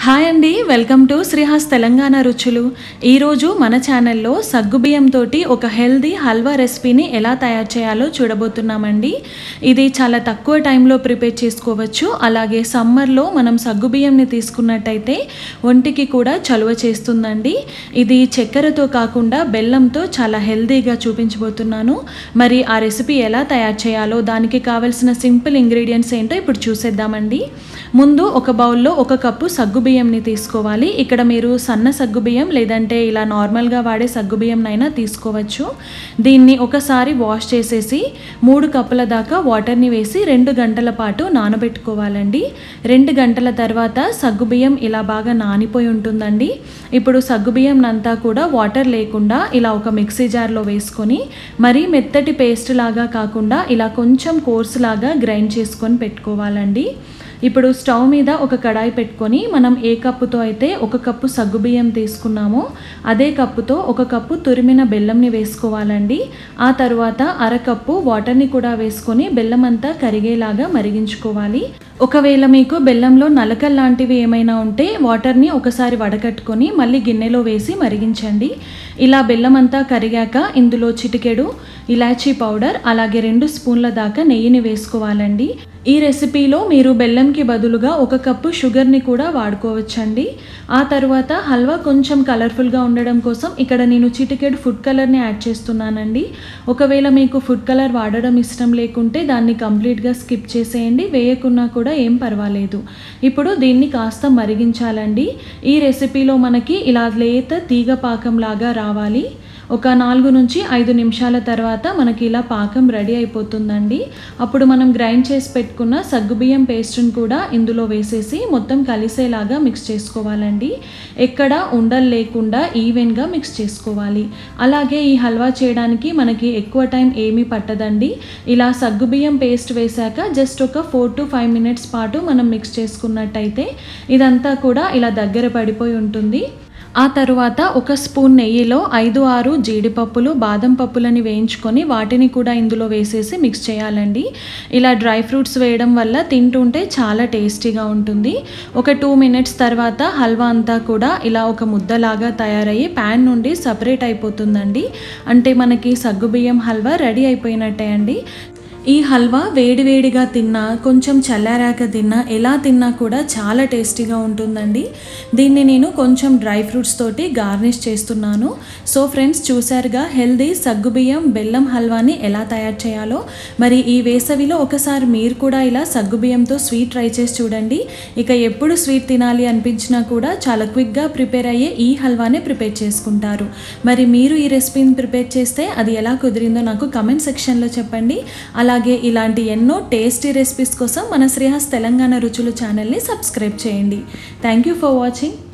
hi అండి welcome to శ్రీహాస్ Telangana రుచులు ఈరోజు మన ఛానల్లో సగ్గుబియ్యం తోటి ఒక హెల్దీ హల్వా రెసిపీని ఎలా తయారు చేయాలో చూడబోతున్నామండి ఇది చాలా తక్కువ టైంలో ప్రిపేర్ చేసుకోవచ్చు అలాగే సమ్మర్లో మనం సగ్గుబియ్యంని తీసుకున్నట్టయితే ఒంటికి కూడా చలువ చేస్తుందండి ఇది చక్కెరతో కాకుండా బెల్లంతో చాలా హెల్దీగా చూపించబోతున్నాను మరి ఆ రెసిపీ ఎలా తయారు చేయాలో దానికి కావలసిన సింపుల్ ఇంగ్రీడియంట్స్ ఏంటో ఇప్పుడు చూసేద్దామండి ముందు ఒక బౌల్లో ఒక కప్పు సగ్గుబియ్యంని తీసుకోవాలి ఇక్కడ మీరు సన్న సగ్గుబియ్యం లేదంటే ఇలా నార్మల్గా వాడే సగ్గుబియ్యంనైనా తీసుకోవచ్చు దీన్ని ఒకసారి వాష్ చేసేసి మూడు కప్పుల దాకా వాటర్ని వేసి రెండు గంటల పాటు నానబెట్టుకోవాలండి రెండు గంటల తర్వాత సగ్గుబియ్యం ఇలా బాగా నానిపోయి ఉంటుందండి ఇప్పుడు సగ్గుబియ్యం అంతా కూడా వాటర్ లేకుండా ఇలా ఒక మిక్సీ జార్లో వేసుకొని మరీ మెత్తటి పేస్ట్ లాగా కాకుండా ఇలా కొంచెం కోర్స్ లాగా గ్రైండ్ చేసుకొని పెట్టుకోవాలండి ఇప్పుడు స్టవ్ మీద ఒక కడాయి పెట్టుకొని మనం ఏ కప్పుతో అయితే ఒక కప్పు సగ్గుబియ్యం తీసుకున్నామో అదే కప్పుతో ఒక కప్పు తురిమిన బెల్లంని వేసుకోవాలండి ఆ తర్వాత అరకప్పు వాటర్ని కూడా వేసుకొని బెల్లం అంతా కరిగేలాగా మరిగించుకోవాలి ఒకవేళ మీకు బెల్లంలో నలకలు లాంటివి ఏమైనా ఉంటే వాటర్ని ఒకసారి వడకట్టుకొని మళ్ళీ గిన్నెలో వేసి మరిగించండి ఇలా బెల్లం అంతా కరిగాక ఇందులో చిటికెడు ఇలాచీ పౌడర్ అలాగే రెండు స్పూన్ల దాకా నెయ్యిని వేసుకోవాలండి ఈ రెసిపీలో మీరు బెల్లంకి బదులుగా ఒక కప్పు షుగర్ని కూడా వాడుకోవచ్చండి ఆ తర్వాత హల్వా కొంచెం కలర్ఫుల్గా ఉండడం కోసం ఇక్కడ నేను చిటికెడు ఫుడ్ కలర్ని యాడ్ చేస్తున్నానండి ఒకవేళ మీకు ఫుడ్ కలర్ వాడడం ఇష్టం లేకుంటే దాన్ని కంప్లీట్గా స్కిప్ చేసేయండి వేయకున్నా కూడా ఏం పర్వాలేదు ఇప్పుడు దీన్ని కాస్త మరిగించాలండి ఈ రెసిపీలో మనకి ఇలా లేత తీగ పాకం లాగా రావాలి ఒక నాలుగు నుంచి ఐదు నిమిషాల తర్వాత మనకి ఇలా పాకం రెడీ అయిపోతుందండి అప్పుడు మనం గ్రైండ్ చేసి పెట్టుకున్న సగ్గుబియ్యం పేస్ట్ని కూడా ఇందులో వేసేసి మొత్తం కలిసేలాగా మిక్స్ చేసుకోవాలండి ఎక్కడ ఉండలు లేకుండా ఈవెన్గా మిక్స్ చేసుకోవాలి అలాగే ఈ హల్వా చేయడానికి మనకి ఎక్కువ టైం ఏమీ పట్టదండి ఇలా సగ్గుబియ్యం పేస్ట్ వేశాక జస్ట్ ఒక ఫోర్ టు ఫైవ్ మినిట్స్ పాటు మనం మిక్స్ చేసుకున్నట్టయితే ఇదంతా కూడా ఇలా దగ్గర పడిపోయి ఉంటుంది ఆ తరువాత ఒక స్పూన్ నెయ్యిలో ఐదు ఆరు జీడిపప్పులు బాదం పప్పులని వేయించుకొని వాటిని కూడా ఇందులో వేసేసి మిక్స్ చేయాలండి ఇలా డ్రై ఫ్రూట్స్ వేయడం వల్ల తింటుంటే చాలా టేస్టీగా ఉంటుంది ఒక టూ మినిట్స్ తర్వాత హల్వా అంతా కూడా ఇలా ఒక ముద్దలాగా తయారయ్యి ప్యాన్ నుండి సపరేట్ అయిపోతుందండి అంటే మనకి సగ్గుబియ్యం హల్వా రెడీ అయిపోయినట్టే అండి ఈ హల్వా వేడివేడిగా తిన్నా కొంచెం చల్లారాక తిన్నా ఎలా తిన్నా కూడా చాలా టేస్టీగా ఉంటుందండి దీన్ని నేను కొంచెం డ్రై ఫ్రూట్స్ తోటి గార్నిష్ చేస్తున్నాను సో ఫ్రెండ్స్ చూసారుగా హెల్దీ సగ్గుబియ్యం బెల్లం హల్వాని ఎలా తయారు చేయాలో మరి ఈ వేసవిలో ఒకసారి మీరు కూడా ఇలా సగ్గుబియ్యంతో స్వీట్ ట్రై చేసి చూడండి ఇక ఎప్పుడు స్వీట్ తినాలి అనిపించినా కూడా చాలా క్విక్గా ప్రిపేర్ అయ్యే ఈ హల్వానే ప్రిపేర్ చేసుకుంటారు మరి మీరు ఈ రెసిపీని ప్రిపేర్ చేస్తే అది ఎలా కుదిరిందో నాకు కమెంట్ సెక్షన్లో చెప్పండి అలా అలాగే ఇలాంటి ఎన్నో టేస్టీ రెసిపీస్ కోసం మన శ్రీహాస్ తెలంగాణ రుచులు ఛానల్ని సబ్స్క్రైబ్ చేయండి థ్యాంక్ యూ ఫర్ వాచింగ్